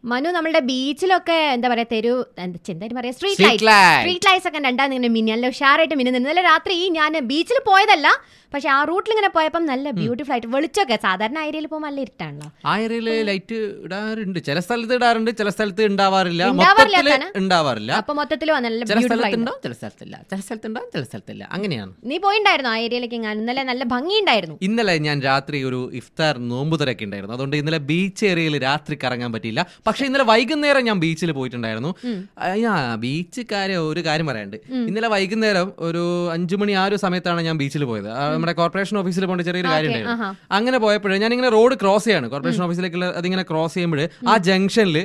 മനു നമ്മളുടെ ബീച്ചിലൊക്കെ എന്താ പറയാ തെരു എന്താ എന്തായാലും പറയാ street Street light light. Street lights ഒക്കെ രണ്ടാം ഇങ്ങനെ മിന്നി നല്ല ഉഷാറായിട്ട് മിന്നുന്നു ഇന്നലെ രാത്രി ഞാൻ ബീച്ചിൽ പോയതല്ല പക്ഷെ ആ റൂട്ടിൽ ഇങ്ങനെ പോയപ്പം നല്ല ബ്യൂട്ടിഫുൾ ആയിട്ട് വെളിച്ചൊക്കെ സാധാരണ ഏരിയയിൽ പോകുമ്പോൾ നല്ല ഇരുട്ടാണല്ലോ ആ ഏരിയയില് ലൈറ്റ് ഇടാറുണ്ട് ചില സ്ഥലത്ത് ഇടാറുണ്ട് ചില സ്ഥലത്ത് ഉണ്ടാവാറില്ല ഉണ്ടാവാറില്ല മൊത്തത്തില് തന്നെ? ഉണ്ടാവാറില്ല അപ്പൊ മൊത്തത്തിൽ നല്ല ചില ബ്യൂട്ടിഫുൾ ആയിട്ട് സ്ഥലത്തുണ്ടാവും ചില സ്ഥലത്തില്ല ചില സ്ഥലത്തുണ്ടാവും ചില സ്ഥലത്തില്ല അങ്ങനെയാണ് നീ പോയിണ്ടായിരുന്നു ആ ഏരിയയിലേക്ക് ഞാൻ ഇന്നലെ നല്ല ഭംഗിയുണ്ടായിരുന്നു ഇന്നലെ ഞാൻ രാത്രി ഒരു ഇഫ്താർ നോമ്പുതരൊക്കെ ഉണ്ടായിരുന്നു അതുകൊണ്ട് ഇന്നലെ ബീച്ച് ഏരിയയിൽ രാത്രി കറങ്ങാൻ പറ്റിയില്ല പക്ഷെ ഇന്നലെ വൈകുന്നേരം ഞാൻ ബീച്ചിൽ പോയിട്ടുണ്ടായിരുന്നു ആ ബീച്ച് കാര്യം ഒരു കാര്യം പറയാനുണ്ട് ഇന്നലെ വൈകുന്നേരം ഒരു അഞ്ചു മണി ആ ഒരു സമയത്താണ് ഞാൻ ബീച്ചിൽ പോയത് ആ, നമ്മുടെ കോർപ്പറേഷൻ ഓഫീസിൽ പോകേണ്ട ചെറിയൊരു കാര്യം ആഹാ. ഉണ്ടായിരുന്നു അങ്ങനെ പോയപ്പോഴേ ഞാൻ ഇങ്ങനെ റോഡ് ക്രോസ് ചെയ്യാണ് കോർപ്പറേഷൻ ഓഫീസിലേക്കുള്ള അതിങ്ങനെ ക്രോസ് ചെയ്യുമ്പോൾ ആ ജംഗ്ഷനിൽ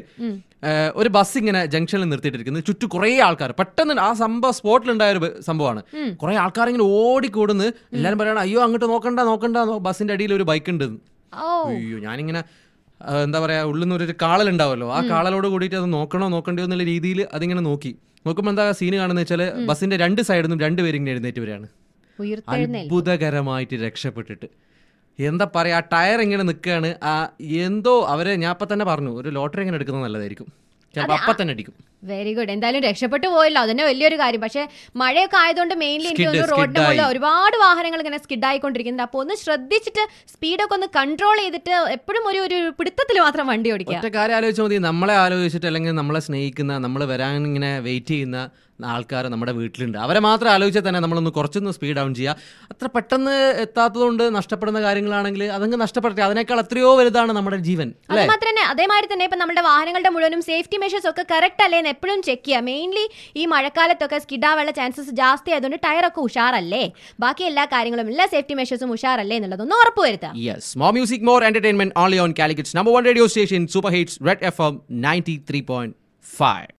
ഒരു ബസ് ഇങ്ങനെ ജംഗ്ഷനിൽ നിർത്തിയിട്ടിരിക്കുന്നത് ചുറ്റും കുറേ ആൾക്കാർ പെട്ടെന്ന് ആ സംഭവം സ്പോട്ടിലുണ്ടായ ഒരു ബ- സംഭവമാണ് കുറേ ആൾക്കാർ ഇങ്ങനെ ഓടിക്കൂടുന്ന് എല്ലാരും പറയണം അയ്യോ അങ്ങോട്ട് നോക്കണ്ട നോക്കണ്ട നോ- ബസ്സിന്റെ അടിയിൽ ഒരു ബൈക്ക് ഉണ്ട് ഓ അയ്യോ ഞാനിങ്ങനെ ആ, എന്താ പറയാ ഉള്ളിൽ നിന്ന് ഒരു കാളലുണ്ടാവല്ലോ ആ കാളലോട് കൂടിയിട്ട് അത് നോക്കണോ നോക്കണ്ടോ എന്നുള്ള രീതിയിൽ അതിങ്ങനെ നോക്കി നോക്കുമ്പോൾ എന്താ സീന് കാണുന്നത് വെച്ചാൽ ബസ്സിന്റെ രണ്ട് സൈഡിൽ നിന്നും രണ്ടുപേരും ഇങ്ങനെ എഴുന്നേറ്റ് വരികയാണ് ഉയർത്തെഴുന്നേൽ അത്ഭുതകരമായിട്ട് രക്ഷപ്പെട്ടിട്ട് എന്താ പറയാ ആ ടയർ ഇങ്ങനെ നിൽക്കുകയാണ് ആ എന്തോ അവരെ ഞാൻ അപ്പൊ തന്നെ പറഞ്ഞു ഒരു ലോട്ടറി ഇങ്ങനെ എടുക്കുന്നത് നല്ലതായിരിക്കും ചിലപ്പോൾ അപ്പൊ തന്നെ അടിക്കും വെരി ഗുഡ് എന്തായാലും രക്ഷപ്പെട്ടു പോയല്ലോ അതന്നെ വലിയൊരു കാര്യം പക്ഷെ മഴയൊക്കെ ആയതുകൊണ്ട് മെയിൻലി എനിക്ക് Skid, തോന്നുന്നു റോഡിന്റെ skid മുകളിൽ ആയി. ഒരുപാട് വാഹനങ്ങൾ ഇങ്ങനെ സ്കിഡ് ആയിക്കൊണ്ടിരിക്കുന്നുണ്ട് അപ്പോൾ ഒന്ന് ശ്രദ്ധിച്ചിട്ട് സ്പീഡൊക്കെ ഒന്ന് കൺട്രോൾ ചെയ്തിട്ട് എപ്പോഴും ഒരു ഒരു പിടുത്തത്തിൽ മാത്രം വണ്ടി ഓടിക്കുക ഒറ്റ കാര്യം ആലോചിച്ചാൽ മതി നമ്മളെ ആലോചിച്ചിട്ട് അല്ലെങ്കിൽ നമ്മളെ സ്നേഹിക്കുന്ന നമ്മൾ വരാൻ ഇങ്ങനെ വെയിറ്റ് ചെയ്യുന്ന ആൾക്കാർ നമ്മുടെ വീട്ടിലുണ്ട് അവരെ മാത്രം ആലോചിച്ചാൽ തന്നെ നമ്മളൊന്ന് കുറച്ചൊന്ന് സ്പീഡ് ഡൗൺ ചെയ്യുക അത്ര പെട്ടെന്ന് എത്താത്തതുകൊണ്ട് നഷ്ടപ്പെടുന്ന കാര്യങ്ങളാണെങ്കിൽ അതങ്ങ് നഷ്ടപ്പെടട്ടെ അതിനേക്കാൾ എത്രയോ വലുതാണ് നമ്മുടെ ജീവൻ അത് അല്ലേ മാത്രം തന്നെ അതേമാതിരി തന്നെ ഇപ്പൊ നമ്മുടെ വാഹനങ്ങളുടെ മുഴുവനും സേഫ്റ്റി മെഷേഴ്സ് ഒക്കെ കറക്റ്റ് അല്ലേ എന്ന് എപ്പോഴും ചെക്ക് ചെയ്യുക മെയിൻലി ഈ മഴക്കാലത്തൊക്കെ സ്കിഡാവാനുള്ള ചാൻസസ് ജാസ്തി ആയതുകൊണ്ട് ടയറൊക്കെ ഉഷാറല്ലേ ബാക്കി എല്ലാ കാര്യങ്ങളും എല്ലാ സേഫ്റ്റി മെഷേഴ്സും ഉഷാറല്ലേ എന്നുള്ളതൊന്ന് ഉറപ്പ് വരുത്തുക Yes, more music, more entertainment only on Calicutt's number one radio station, Super Hits Red FM 93.5.